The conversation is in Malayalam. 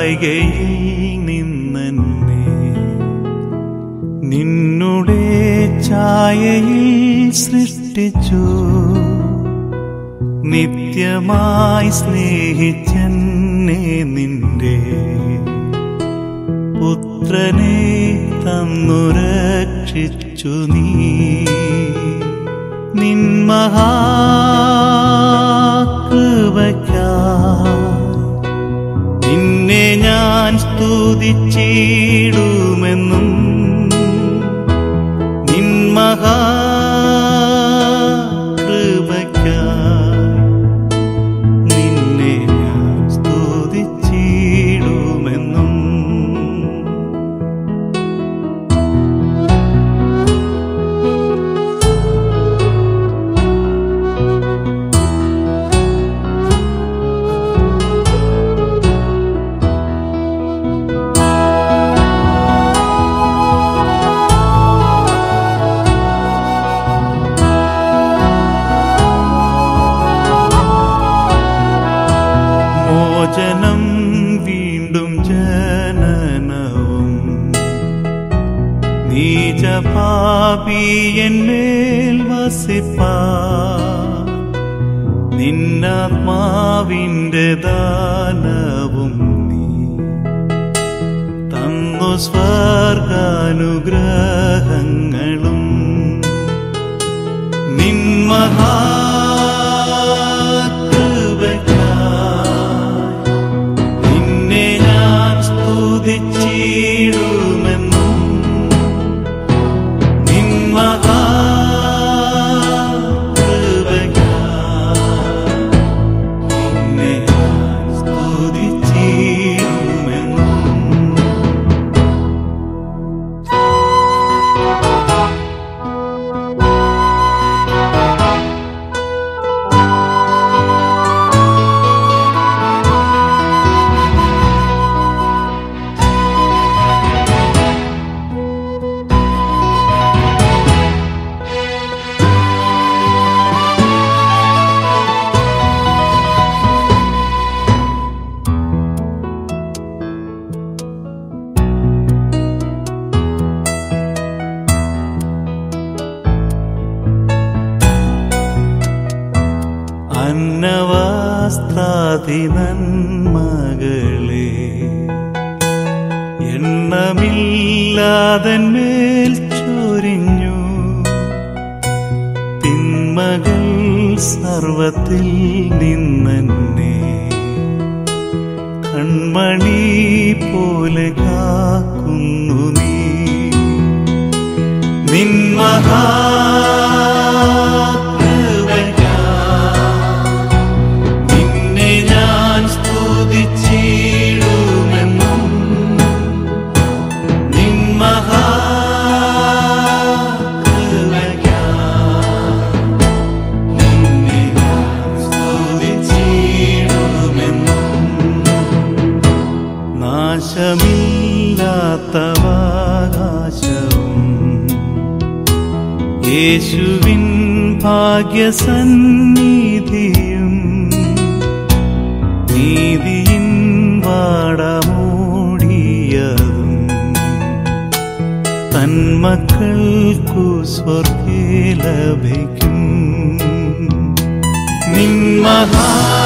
താഴ്കയിൽ നിന്നെ നിന്നുടെ ഛായയിൽ സൃഷ്ടിച്ചു നിത്യമായി സ്നേഹിച്ചെന്നെ നിന്റെ പുത്രനെ തന്നു രക്ഷിച്ചു നീ നിന്മഹാകൃപയ്ക്കായി നിന്നെ ഞാൻ സ്തുതിച്ചിടുമെന്നും നിന്മഹാകൃപയ്ക്കായി നിന്നെ ഞാൻ സ്തുതിച്ചിടുമെന്നും മോചനം വീണ്ടും ജനനവും നീചപാപി എന്മേൽ വസിപ്പാ നിന്നാത്മാവിന്റെ ദാനവും നീ തന്നു സ്വർഗാനുഗ്രഹങ്ങളും നിന്മഹാകൃപയ്ക്കായി നിന്നെ ഞാൻ സ്തുതിച്ചിടുമെന്നും നിന്മഹാകൃപയ്ക്കായി നിന്നെ ഞാൻ സ്തുതിച്ചിടുമെന്നും അന്നവാസ്താതി നന്മകളെ എണ്ണമില്ലാതന്മേൽ ചൊരിഞ്ഞു തിന്മകൾ സർവത്തിൽ നിന്നെ കൺമണി പോലെ കാക്കുന്നു നീ നിന്മഹാകൃപയ്ക്കായി നിന്നെ ഞാൻ സ്തുതിച്ചിടുമെന്നും നിന്മഹാകൃപയ്ക്കായി നിന്നെ ഞാൻ സ്തുതിച്ചിടുമെന്നും നാശമില്ലാത്തവകാശവും യേശുവിൻ ഭാഗ്യസന്നിധിയും നീതിയിൻ വാടമൂടിയതും തന്മക്കൾക്കു സ്വർഗേ ലഭിക്കും നിന്മഹാ